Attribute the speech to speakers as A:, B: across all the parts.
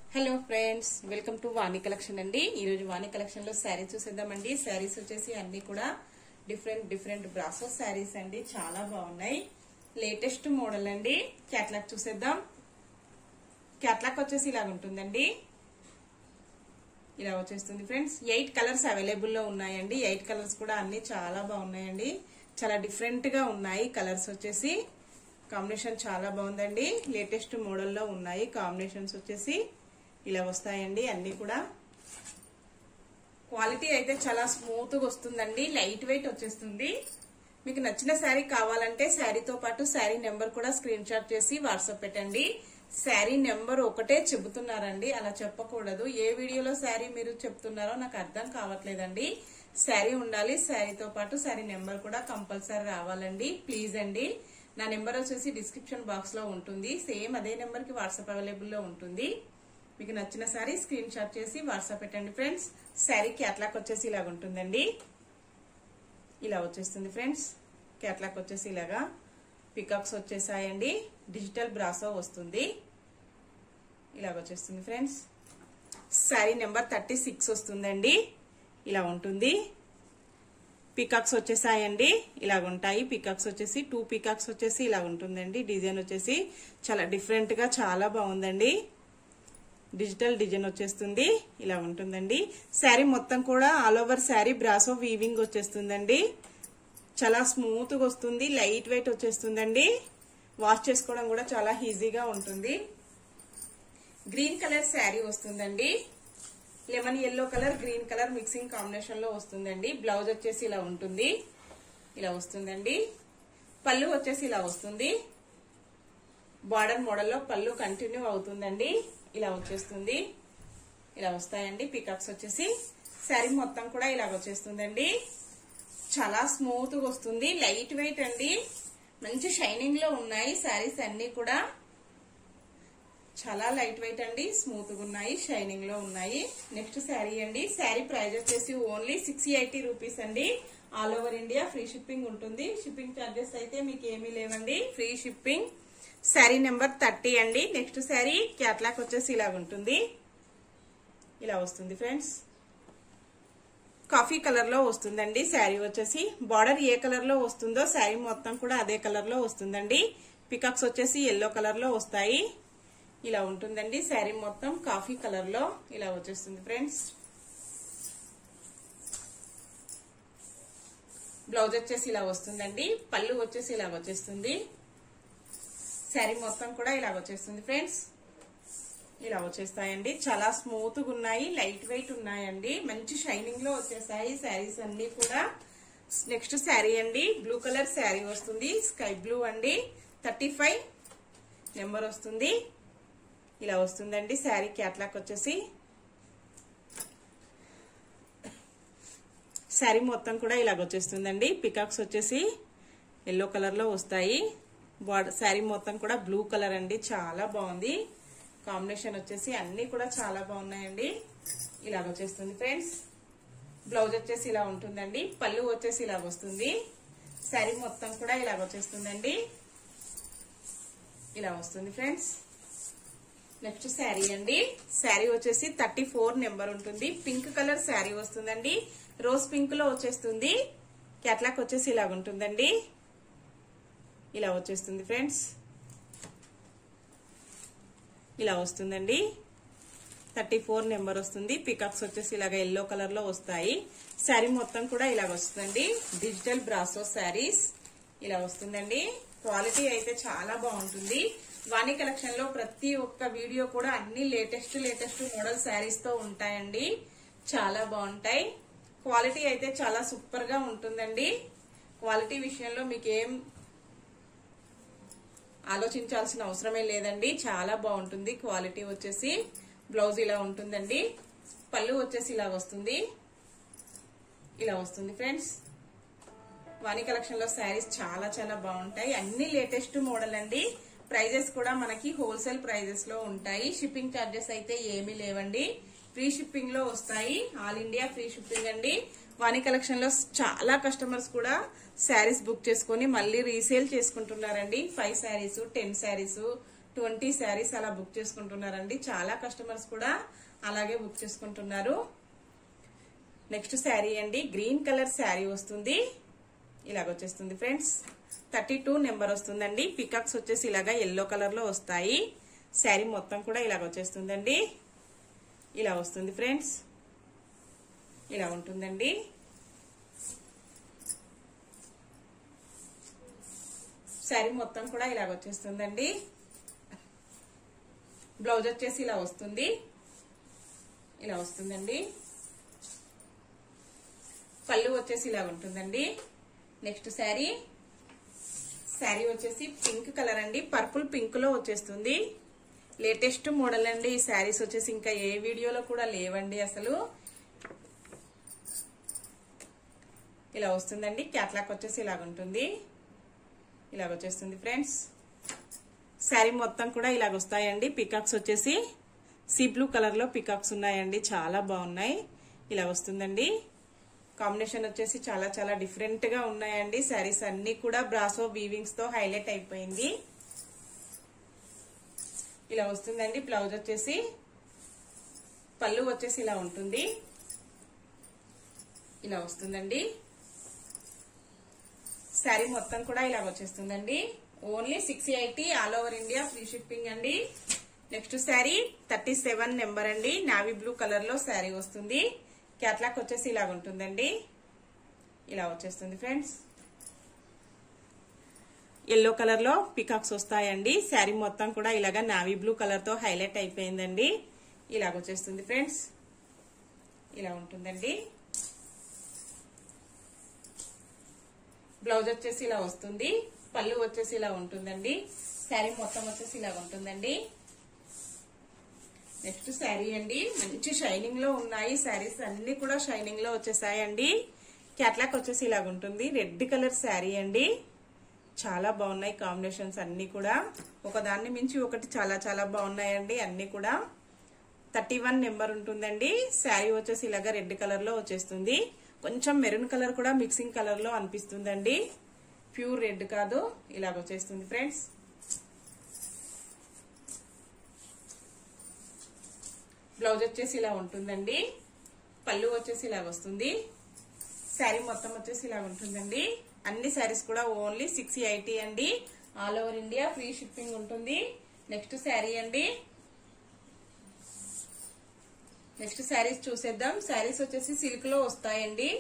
A: hello friends welcome to Vani collection అండి ఈరోజు వాణి collection లో శారీస్ చూసేద్దామండి శారీస్ వచ్చేసి అన్ని కూడా డిఫరెంట్ డిఫరెంట్ బ్రాసో శారీస్ అండి చాలా బాగున్నాయి లేటెస్ట్ మోడల్ అండి క్యాట్లాగ్ చూసేద్దాం క్యాట్లాగ్ వచ్చేసి ఇలాగ ఉంటుందండి ఇలా వచ్చేస్తుంది ఫ్రెండ్స్ ఎయిట్ కలర్స్ అవైలబుల్ లో ఉన్నాయండి ఎయిట్ కలర్స్ కూడా అన్ని చాలా బాగున్నాయండి చాలా డిఫరెంట్ గా ఉన్నాయి కలర్స్ వచ్చేసి కాంబినేషన్ చాలా బాగుందండి లేటెస్ట్ మోడల్లో ఉన్నాయి కాంబినేషన్స్ వచ్చేసి ఇలా వస్తాయండి అన్ని కూడా క్వాలిటీ అయితే చాలా స్మూత్ గా వస్తుందండి లైట్ వెయిట్ వచ్చేస్తుంది మీకు నచ్చిన శారీ కావాలంటే శారీతో పాటు శారీ నెంబర్ కూడా స్క్రీన్ షాట్ చేసి వాట్సాప్ పెట్టండి శారీ నెంబర్ ఒకటే చెబుతున్నారండి అలా చెప్పకూడదు ఏ వీడియోలో శారీ మీరు చెప్తున్నారో నాకు అర్థం కావట్లేదండి శారీ ఉండాలి శారీతో పాటు శారీ నెంబర్ కూడా కంపల్సరీ రావాలండి ప్లీజ్ అండి నా నెంబర్ వచ్చేసి డిస్క్రిప్షన్ బాక్స్ లో ఉంటుంది సేమ్ అదే నెంబర్ కి వాట్సాప్ అవైలబుల్ లో ఉంటుంది మీకు నచ్చిన శారీ స్క్రీన్ షాట్ చేసి వాట్సాప్ పెట్టండి ఫ్రెండ్స్ శారీ క్యాట్లాక్ వచ్చేసి ఇలాగ ఉంటుందండి ఇలా వచ్చేస్తుంది ఫ్రెండ్స్ క్యాట్లాక్ వచ్చేసి ఇలాగా పికాక్స్ వచ్చేసాయండి డిజిటల్ బ్రాసో వస్తుంది ఇలాగ వచ్చేస్తుంది friends sari number thirty six వస్తుందండి ఇలా ఉంటుంది పికాక్స్ వచ్చేసాయండి ఇలాగ ఉంటాయి పికాక్స్ వచ్చేసి టూ పికాక్స్ వచ్చేసి ఇలా ఉంటుందండి డిజైన్ వచ్చేసి చాలా డిఫరెంట్ గా చాలా బాగుందండి డిజిటల్ డిజైన్ వచ్చేస్తుంది ఇలా ఉంటుందండి శారీ మొత్తం కూడా ఆల్ ఓవర్ శారీ బ్రాసో వీవింగ్ వచ్చేస్తుందండి చాలా స్మూత్ గా వస్తుంది లైట్ వెయిట్ వచ్చేస్తుందండి వాష్ చేసుకోవడం కూడా చాలా ఈజీగా ఉంటుంది గ్రీన్ కలర్ శారీ వస్తుందండి lemon yellow colour green colour mixing combination లో వస్తుందండి బ్లౌజ్ వచ్చేసి ఇలా ఉంటుంది ఇలా వస్తుందండి పళ్ళు వచ్చేసి ఇలా వస్తుంది బార్డర్ మోడల్లో పళ్ళు కంటిన్యూ అవుతుందండి ఇలా వచ్చేస్తుంది ఇలా వస్తాయండి పికప్స్ వచ్చేసి శారీ మొత్తం కూడా ఇలా వచ్చేస్తుందండి చాలా స్మూత్ గా వస్తుంది లైట్ వెయిట్ అండి మంచి షైనింగ్ లో ఉన్నాయి శారీస్ అన్ని కూడా చాలా లైట్ వెయిట్ అండి స్మూత్ గా ఉన్నాయి షైనింగ్ లో ఉన్నాయి నెక్స్ట్ శారీ అండి శారీ ప్రైస్ వచ్చేసి ఓన్లీ సిక్స్ ఎయిటీ రూపీస్ అండి all over India free shipping ఉంటుంది షిప్పింగ్ చార్జెస్ అయితే మీకు ఏమీ లేవండి free shipping sari number thirty అండి నెక్స్ట్ శారీ క్యాట్లాక్ వచ్చేసి ఇలాగ ఉంటుంది ఇలా వస్తుంది ఫ్రెండ్స్ కాఫీ కలర్ లో వస్తుందండి శారీ వచ్చేసి బార్డర్ ఏ కలర్ లో వస్తుందో శారీ మొత్తం కూడా అదే కలర్ లో వస్తుందండి పికాక్స్ వచ్చేసి ఎల్లో కలర్ లో వస్తాయి ఇలా ఉంటుందండి శారీ మొత్తం కాఫీ కలర్ లో ఇలా వచ్చేస్తుంది ఫ్రెండ్స్ బ్లౌజ్ వచ్చేసి ఇలా వస్తుందండి పళ్ళు వచ్చేసి ఇలా వచ్చేస్తుంది శారీ మొత్తం కూడా ఇలా వచ్చేస్తుంది ఫ్రెండ్స్ ఇలా వచ్చేస్తాయండి చాలా స్మూత్ గా ఉన్నాయి లైట్ వెయిట్ ఉన్నాయండి మంచి షైనింగ్ లో వచ్చేసాయి శారీస్ అన్ని కూడా నెక్స్ట్ శారీ అండి బ్లూ కలర్ శారీ వస్తుంది స్కై బ్లూ అండి థర్టీ ఫైవ్ నెంబర్ వస్తుంది ఇలా వస్తుందండి శారీ క్యాట్లాక్ వచ్చేసి శారీ మొత్తం కూడా ఇలాగ వచ్చేస్తుందండి పికాక్స్ వచ్చేసి ఎల్లో కలర్ లో వస్తాయి బార్డర్ శారీ మొత్తం కూడా బ్లూ కలర్ అండి చాలా బాగుంది కాంబినేషన్ వచ్చేసి అన్ని కూడా చాలా బాగున్నాయండి ఇలాగ వచ్చేస్తుంది ఫ్రెండ్స్ బ్లౌజ్ వచ్చేసి ఇలా ఉంటుందండి పళ్ళు వచ్చేసి ఇలాగ వస్తుంది శారీ మొత్తం కూడా ఇలాగ వచ్చేస్తుందండి ఇలా వస్తుంది ఫ్రెండ్స్ నెక్స్ట్ శారీ అండి శారీ వచ్చేసి థర్టీ ఫోర్ నెంబర్ ఉంటుంది పింక్ కలర్ శారీ వస్తుందండి రోజ్ పింక్ లో వచ్చేస్తుంది క్యాట్లాక్ వచ్చేసి ఇలాగ ఉంటుందండి ఇలా వచ్చేస్తుంది ఫ్రెండ్స్ ఇలా వస్తుందండి థర్టీ ఫోర్ నెంబర్ వస్తుంది పికప్స్ వచ్చేసి ఇలాగ ఎల్లో కలర్ లో వస్తాయి శారీ మొత్తం కూడా ఇలాగ వస్తుందండి డిజిటల్ బ్రాసో శారీస్ ఇలా వస్తుందండి క్వాలిటీ అయితే చాలా బాగుంటుంది వాణి కలెక్షన్ లో ప్రతి ఒక్క వీడియో కూడా అన్ని లేటెస్ట్ లేటెస్ట్ మోడల్ శారీస్ తో ఉంటాయండి చాలా బాగుంటాయి క్వాలిటీ అయితే చాలా సూపర్ గా ఉంటుందండి క్వాలిటీ విషయంలో మీకు ఏం ఆలోచించాల్సిన అవసరమే లేదండి చాలా బాగుంటుంది క్వాలిటీ వచ్చేసి బ్లౌజ్ ఇలా ఉంటుందండి పళ్ళు వచ్చేసి ఇలా వస్తుంది ఇలా వస్తుంది ఫ్రెండ్స్ వాణి కలెక్షన్ లో శారీస్ చాలా చాలా బాగుంటాయి అన్ని లేటెస్ట్ మోడల్ అండి ప్రైజెస్ కూడా మనకి హోల్సేల్ ప్రైజెస్ లో ఉంటాయి షిప్పింగ్ చార్జెస్ అయితే ఏమీ లేవండి ఫ్రీ షిప్పింగ్ లో వస్తాయి ఆల్ ఇండియా ఫ్రీ షిప్పింగ్ అండి వాణి కలెక్షన్ లో చాలా కస్టమర్స్ కూడా శారీస్ బుక్ చేసుకుని మళ్ళీ రీసేల్ చేసుకుంటున్నారండి five saris ten saris twenty saris అలా బుక్ చేసుకుంటున్నారండి చాలా కస్టమర్స్ కూడా అలాగే బుక్ చేసుకుంటున్నారు నెక్స్ట్ శారీ అండి గ్రీన్ కలర్ శారీ వస్తుంది ఇలాగ వచ్చేస్తుంది ఫ్రెండ్స్ థర్టీ టూ నెంబర్ వస్తుందండి పికాక్స్ వచ్చేసి ఇలాగా ఎల్లో కలర్ లో వస్తాయి శారీ మొత్తం కూడా ఇలాగ వచ్చేస్తుందండి ఇలా వస్తుంది ఫ్రెండ్స్ ఇలా ఉంటుందండి శారీ మొత్తం కూడా ఇలాగ వచ్చేస్తుందండి బ్లౌజ్ వచ్చేసి ఇలా వస్తుంది ఇలా వస్తుందండి పళ్ళు వచ్చేసి ఇలా ఉంటుందండి నెక్స్ట్ శారీ శారీ వచ్చేసి పింక్ కలర్ అండి పర్పుల్ పింక్ లో వచ్చేస్తుంది లేటెస్ట్ మోడల్ అండి ఈ శారీస్ వచ్చేసి ఇంకా ఏ వీడియోలో కూడా లేవండి అసలు ఇలా వస్తుందండి క్యాట్లాక్ వచ్చేసి ఇలాగ ఉంటుంది ఇలాగ వచ్చేస్తుంది ఫ్రెండ్స్ శారీ మొత్తం కూడా ఇలాగ వస్తాయండి పికాక్స్ వచ్చేసి సీ బ్లూ కలర్ లో పికాక్స్ ఉన్నాయండి చాలా బాగున్నాయి ఇలా వస్తుందండి కాంబినేషన్ వచ్చేసి చాలా చాలా డిఫరెంట్ గా ఉన్నాయండి శారీస్ అన్ని కూడా బ్రాసో వీవింగ్స్ తో హైలైట్ అయిపోయింది ఇలా వస్తుందండి బ్లౌజ్ వచ్చేసి పళ్ళు వచ్చేసి ఇలా ఉంటుంది ఇలా వస్తుందండి శారీ మొత్తం కూడా ఇలా వచ్చేస్తుందండి only six eighty all over India free shipping అండి next sari thirty seven number అండి నావీ బ్లూ కలర్ లో శారీ వస్తుంది క్యాట్లాక్ వచ్చేసి ఇలాగ ఉంటుందండి ఇలా వచ్చేస్తుంది ఫ్రెండ్స్ ఎల్లో కలర్ లో పికాక్స్ వస్తాయండి శారీ మొత్తం కూడా ఇలాగ నావీ బ్లూ కలర్ తో హైలైట్ అయిపోయిందండి ఇలాగ వచ్చేస్తుంది ఫ్రెండ్స్ ఇలా ఉంటుందండి బ్లౌజ్ వచ్చేసి ఇలా వస్తుంది పళ్ళు వచ్చేసి ఇలా ఉంటుందండి శారీ మొత్తం వచ్చేసి ఇలా ఉంటుందండి నెక్స్ట్ శారీ అండి మంచి షైనింగ్ లో ఉన్నాయి శారీస్ అన్ని కూడా షైనింగ్ లో వచ్చేసాయండి క్యాట్లాక్ వచ్చేసి ఇలాగ ఉంటుంది రెడ్ కలర్ శారీ అండి చాలా బాగున్నాయి కాంబినేషన్స్ అన్ని కూడా ఒకదాన్ని మించి ఒకటి చాలా చాలా బాగున్నాయండి అన్ని కూడా థర్టీ వన్ నెంబర్ ఉంటుందండి శారీ వచ్చేసి ఇలాగ రెడ్ కలర్ లో వచ్చేస్తుంది కొంచెం మెరూన్ కలర్ కూడా మిక్సింగ్ కలర్ లో అనిపిస్తుందండి ప్యూర్ రెడ్ కాదు ఇలాగ వచ్చేస్తుంది ఫ్రెండ్స్ బ్లౌజ్ వచ్చేసి ఇలా ఉంటుందండి పళ్ళు వచ్చేసి ఇలా వస్తుంది శారీ మొత్తం వచ్చేసి ఇలా ఉంటుందండి అన్ని శారీస్ కూడా ఓన్లీ సిక్స్ ఎయిటీ అండి all over India free shipping ఉంటుంది నెక్స్ట్ శారీ అండి నెక్స్ట్ శారీస్ చూసేద్దాం శారీస్ వచ్చేసి సిల్క్ లో వస్తాయండి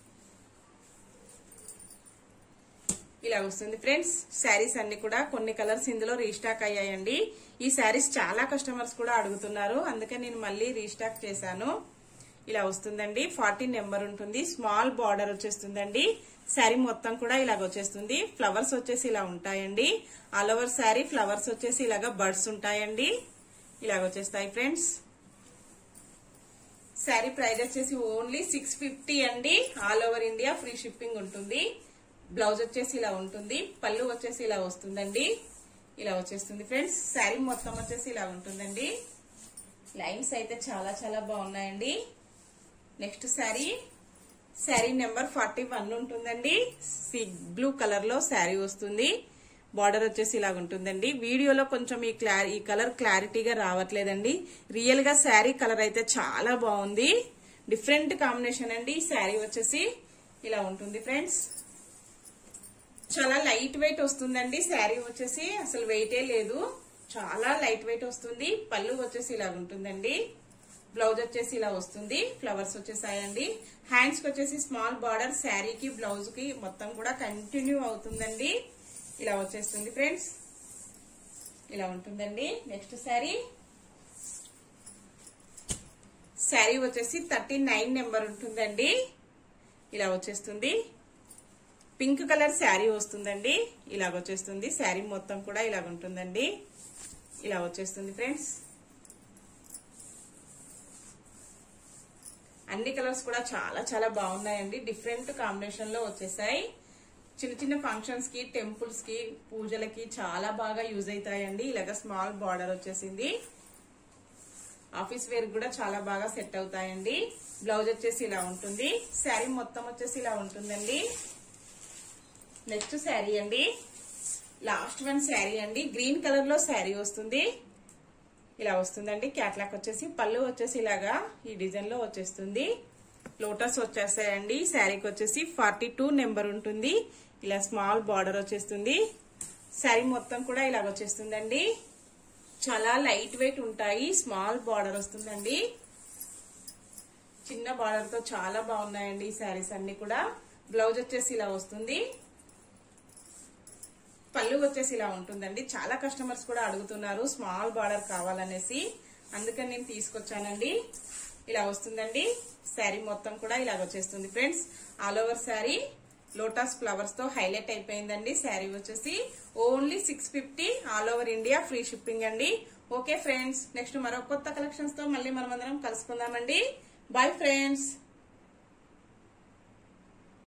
A: ఇలా వస్తుంది ఫ్రెండ్స్ శారీస్ అన్ని కూడా కొన్ని కలర్స్ ఇందులో రీస్టాక్ అయ్యాయండి ఈ శారీస్ చాలా కస్టమర్స్ కూడా అడుగుతున్నారు అందుకే నేను మళ్ళీ రీస్టాక్ చేశాను ఇలా వస్తుందండి ఫార్టీ నెంబర్ ఉంటుంది స్మాల్ బార్డర్ వచ్చేస్తుందండి శారీ మొత్తం కూడా ఇలాగ వచ్చేస్తుంది ఫ్లవర్స్ వచ్చేసి ఇలా ఉంటాయండి ఆల్ ఓవర్ శారీ ఫ్లవర్స్ వచ్చేసి ఇలాగ బర్డ్స్ ఉంటాయండి ఇలాగ వచ్చేస్తాయి ఫ్రెండ్స్ శారీ ప్రైస్ వచ్చేసి ఓన్లీ సిక్స్ ఫిఫ్టీ అండి all over India free shipping ఉంటుంది బ్లౌజ్ వచ్చేసి ఇలా ఉంటుంది పళ్ళు వచ్చేసి ఇలా వస్తుందండి ఇలా వచ్చేస్తుంది ఫ్రెండ్స్ శారీ మొత్తం వచ్చేసి ఇలా ఉంటుందండి లైన్స్ అయితే చాలా చాలా బాగున్నాయండి next sari sari number forty one ఉంటుందండి సీ బ్లూ కలర్ లో శారీ వస్తుంది బార్డర్ వచ్చేసి ఇలా ఉంటుందండి వీడియోలో కొంచెం ఈ క్లారి ఈ కలర్ క్లారిటీగా రావట్లేదండి రియల్ గా శారీ కలర్ అయితే చాలా బాగుంది డిఫరెంట్ కాంబినేషన్ అండి ఈ శారీ వచ్చేసి ఇలా ఉంటుంది ఫ్రెండ్స్ చాలా లైట్ వెయిట్ వస్తుందండి శారీ వచ్చేసి అసలు వెయిటే లేదు చాలా లైట్ వెయిట్ వస్తుంది పళ్ళు వచ్చేసి ఇలా ఉంటుందండి బ్లౌజ్ వచ్చేసి ఇలా వస్తుంది ఫ్లవర్స్ వచ్చేసాయండి హ్యాండ్స్ కి వచ్చేసి స్మాల్ బార్డర్ శారీకి బ్లౌజ్ కి మొత్తం కూడా కంటిన్యూ అవుతుందండి ఇలా వచ్చేస్తుంది ఫ్రెండ్స్ ఇలా ఉంటుందండి నెక్స్ట్ శారీ శారీ వచ్చేసి థర్టీ నైన్ నెంబర్ ఉంటుందండి ఇలా వచ్చేస్తుంది పింక్ కలర్ శారీ వస్తుందండి ఇలాగ వచ్చేస్తుంది శారీ మొత్తం కూడా ఇలాగ ఉంటుందండి ఇలా వచ్చేస్తుంది ఫ్రెండ్స్ అన్ని కలర్స్ కూడా చాలా చాలా బాగున్నాయండి డిఫరెంట్ కాంబినేషన్ లో వచ్చేసాయి చిన్న చిన్న ఫంక్షన్స్ కి టెంపుల్స్ కి పూజలకి చాలా బాగా యూజ్ అవుతాయండి ఇలాగ స్మాల్ బార్డర్ వచ్చేసింది ఆఫీస్ వేర్ కూడా చాలా బాగా సెట్ అవుతాయండి బ్లౌజ్ వచ్చేసి ఇలా ఉంటుంది శారీ మొత్తం వచ్చేసి ఇలా ఉంటుందండి నెక్స్ట్ శారీ అండి లాస్ట్ వన్ శారీ అండి గ్రీన్ కలర్ లో శారీ వస్తుంది ఇలా వస్తుందండి క్యాట్లాక్ వచ్చేసి పళ్ళు వచ్చేసి ఇలాగా ఈ డిజైన్ లో వచ్చేస్తుంది లోటస్ వచ్చేస్తాయండి శారీకి వచ్చేసి ఫార్టీ టూ నెంబర్ ఉంటుంది ఇలా స్మాల్ బార్డర్ వచ్చేస్తుంది శారీ మొత్తం కూడా ఇలాగ వచ్చేస్తుందండి చాలా లైట్ వెయిట్ ఉంటాయి స్మాల్ బార్డర్ వస్తుందండి చిన్న బార్డర్ తో చాలా బాగున్నాయండి ఈ శారీస్ అన్ని కూడా బ్లౌజ్ వచ్చేసి ఇలా వస్తుంది పళ్ళు వచ్చేసి ఇలా ఉంటుందండి చాలా కస్టమర్స్ కూడా అడుగుతున్నారు స్మాల్ బార్డర్ కావాలనేసి అందుకని నేను తీసుకొచ్చానండి ఇలా వస్తుందండి శారీ మొత్తం కూడా ఇలా వచ్చేస్తుంది friends all over sari lotus flowers తో హైలైట్ అయిపోయిందండి శారీ వచ్చేసి only six fifty all over India free shipping అండి ఓకే ఫ్రెండ్స్ నెక్స్ట్ మరో కొత్త కలెక్షన్స్ తో మళ్ళీ మనం అందరం కలుసుకుందామండి బాయ్ ఫ్రెండ్స్